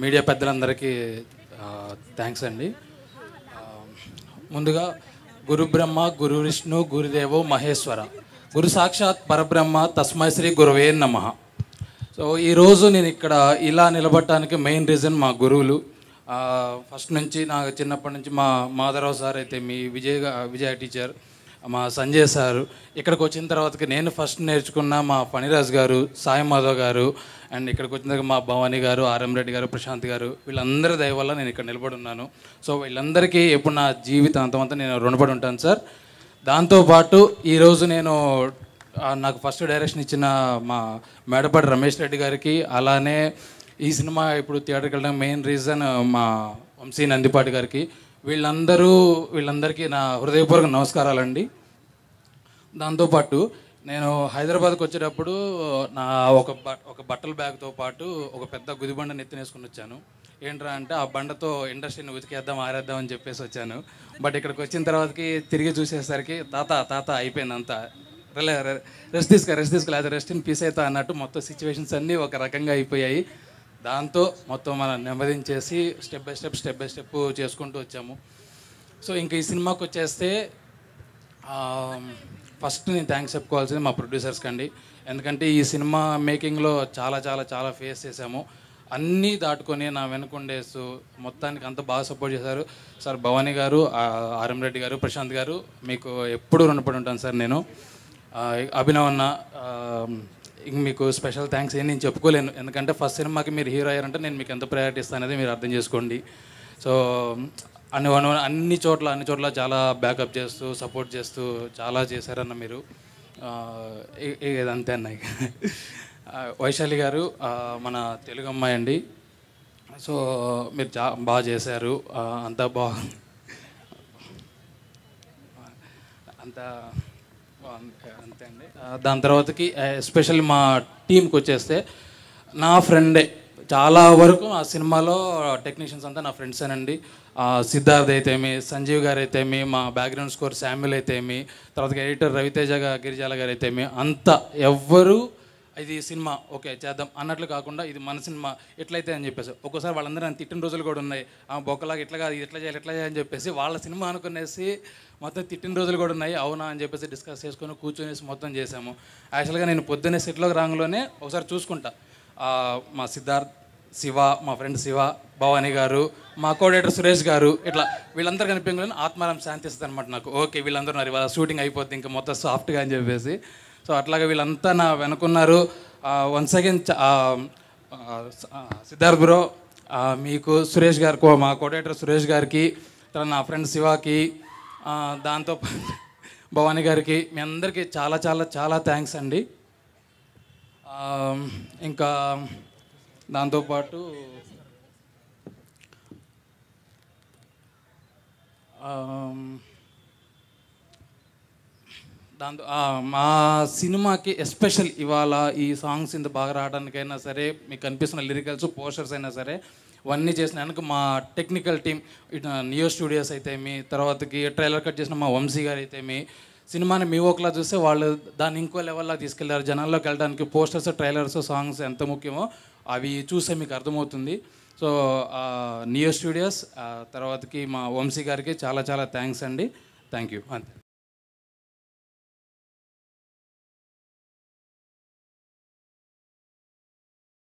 Media పెద్దలందరికీ thanks అండి ఆ, ముందుగా గురు బ్రహ్మ గురు విష్ణు గురుదేవో మహేశ్వర గురు సాక్షాత్ పరబ్రహ్మ తస్మై శ్రీ గురువే నమ సో ఈరోజు నేను ఇక్కడ ఇలా నిలబడటానికి మెయిన్ రీజన్ మా గురువులు ఆ, ఫస్ట్ నుంచి నాకు చిన్నప్పటి నుంచి మా మాధవరావు సార్ అయితే మీ విజయ్ గా- విజయ టీచర్ మా సంజయ్ సారు ఇక్కడికి వచ్చిన తర్వాతకి నేను ఫస్ట్ నేర్చుకున్న మా ఫణిరాజ్ గారు సాయి మాధవ్ గారు అండ్ ఇక్కడికి వచ్చిన తర్వాత మా భవానీ గారు ఆర్ఎం రెడ్డి గారు ప్రశాంత్ గారు వీళ్ళందరి దయ వల్ల నేను ఇక్కడ నిలబడి ఉన్నాను సో వీళ్ళందరికీ ఎప్పుడు నా జీవితాంతం అంతా నేను రుణపడి ఉంటాను సార్ దాంతోపాటు ఈరోజు నేను ఆ, నాకు ఫస్ట్ డైరెక్షన్ ఇచ్చిన మా మేడపాటి రమేష్ రెడ్డి గారికి అలానే ఈ సినిమా ఇప్పుడు థియేటర్కి వెళ్ళడం మెయిన్ రీజన్ మా వంశీ నందిపాటి గారికి వీళ్ళందరూ వీళ్ళందరికీ నా హృదయపూర్వక నమస్కారాలండి దాంతోపాటు నేను హైదరాబాద్కి వచ్చేటప్పుడు నా ఒక బ ఒక బట్టల బ్యాగ్తో పాటు ఒక పెద్ద గుదిబండ నెత్తినేసుకుని వచ్చాను ఏంట్రా అంటే ఆ బండతో ఇండస్ట్రీని ఉతికేద్దాం ఆరేద్దాం అని చెప్పేసి వచ్చాను బట్ ఇక్కడికి వచ్చిన తర్వాతకి తిరిగి చూసేసరికి తాత తాత అయిపోయింది అంతా రిలే రెస్ట్ తీసుకో రెస్ట్ తీసుకో లేదా రెస్ట్ ఇన్ పీస్ అవుతా అన్నట్టు మొత్తం సిచ్యువేషన్స్ అన్నీ ఒక రకంగా అయిపోయాయి దాంతో మొత్తం మనం నెమ్మదించేసి step by step step by step చేసుకుంటూ వచ్చాము సో ఇంకా ఈ సినిమాకి వచ్చేస్తే ఫస్ట్ నేను థ్యాంక్స్ చెప్పుకోవాల్సింది మా ప్రొడ్యూసర్స్కి అండి ఎందుకంటే ఈ సినిమా మేకింగ్లో చాలా చాలా చాలా ఫేస్ చేసాము అన్నీ దాటుకొని నా వెనుకొండేస్తూ మొత్తానికి అంత బాగా సపోర్ట్ చేశారు సార్ భవానీ గారు ఆ, ఆర్ఎం రెడ్డి గారు ప్రశాంత్ గారు మీకు ఎప్పుడూ రుణపడి ఉంటాను సార్ నేను ఆ, అభినవ్ అన్న ఆ, ఇంక మీకు స్పెషల్ థ్యాంక్స్ ఏం నేను చెప్పుకోలేను ఎందుకంటే ఫస్ట్ సినిమాకి మీరు హీరో అయ్యారంటే నేను మీకు ఎంత ప్రయారిటీ ఇస్తాను అనేది మీరు అర్థం చేసుకోండి సో అన్ని అను- అన్ని చోట్ల అన్ని చోట్ల చాలా బ్యాకప్ చేస్తూ సపోర్ట్ చేస్తూ చాలా చేశారన్న మీరు ఆ, ఇ- ఇ- ఇదంతే అన్న ఇక. ఆ, వైశాలి గారు ఆ, మన తెలుగు అమ్మాయి అండి సో మీరు చా బాగా చేశారు ఆ, అంతా బాగా అంత అంతే అండి ఆ, దాని తర్వాతకి ఎస్పెషల్లీ మా టీంకి వచ్చేస్తే నా ఫ్రెండే చాలా వరకు ఆ సినిమాలో టెక్నీషియన్స్ అంతా నా ఫ్రెండ్సేనండి ఆ, సిద్ధార్థ్ అయితేమి సంజీవ్ గారు అయితేమి మా బ్యాక్గ్రౌండ్ స్కోర్ శామ్యుల్ అయితేమి తర్వాత ఎడిటర్ రవితేజ గా- గిరిజాల గారు అయితేమి అంతా ఎవ్వరు ఇది సినిమా ఓకే చేద్దాం అన్నట్లు కాకుండా ఇది మన సినిమా ఎట్లయితే అని చెప్పేసి ఒక్కోసారి వాళ్ళందరూ నన్ను తిట్టిన రోజులు కూడా ఉన్నాయి ఆ బొక్కలాగా ఇట్లా కాదు ఇది ఎట్లా చేయాలి ఎట్లా చేయాలి అని చెప్పేసి వాళ్ళ సినిమా అనుకునేసి మొత్తం తిట్టిన రోజులు కూడా ఉన్నాయి అవునా అని చెప్పేసి డిస్కస్ చేసుకొని కూర్చొనేసి మొత్తం చేసాము యాక్చువల్గా నేను పొద్దున్నే సెట్లోకి రాగానే ఒకసారి చూసుకుంటా ఆ, మా సిద్ధార్థ్ శివ మా ఫ్రెండ్ శివ భవానీ గారు మా కోడేటర్ సురేష్ గారు ఇట్లా వీళ్ళందరూ కనిపించగానే ఆత్మారం శాంతిస్తుంది అనమాట నాకు ఓకే వీళ్ళందరూ ఉన్నారు ఇవాళ షూటింగ్ అయిపోద్ది ఇంకా మొత్తం సాఫ్ట్గా అని చెప్పేసి సో అట్లాగే వీళ్ళంతా నా వెనుకున్నారు వన్స్ అగైన్ సిద్ధార్థ్ బ్రో ఆ, మీకు సురేష్ గారు కో- మా కోడేటర్ సురేష్ గారికి తర్వాత నా ఫ్రెండ్ శివాకి ఆ, దాంతో భవానీ గారికి మీ అందరికీ చాలా చాలా చాలా థ్యాంక్స్ అండి ఆ, ఇంకా దాంతోపాటు ఆమ్, దాంతో ఆ, మా సినిమాకి ఎస్పెషల్ ఇవాళ ఈ సాంగ్స్ ఇంత బాగా రావడానికైనా సరే మీకు కనిపిస్తున్న లిరికల్స్ పోస్టర్స్ అయినా సరే ఇవన్నీ చేసిన వెనక మా టెక్నికల్ టీం ఇటు నియో స్టూడియోస్ అయితే మీ తర్వాతకి ట్రైలర్ కట్ చేసిన మా వంశీ గారు అయితే మీ సినిమాని మీ ఒకలా చూస్తే వాళ్ళు దాన్ని ఇంకో లెవెల్లో తీసుకెళ్లారు జనాల్లోకి వెళ్ళడానికి పోస్టర్స్ ట్రైలర్స్ సాంగ్స్ ఎంత ముఖ్యమో అవి చూస్తే మీకు అర్థమవుతుంది సో నియో స్టూడియోస్ తర్వాతకి మా వంశీ గారికి చాలా చాలా థ్యాంక్స్ అండి థ్యాంక్ యూ అంతే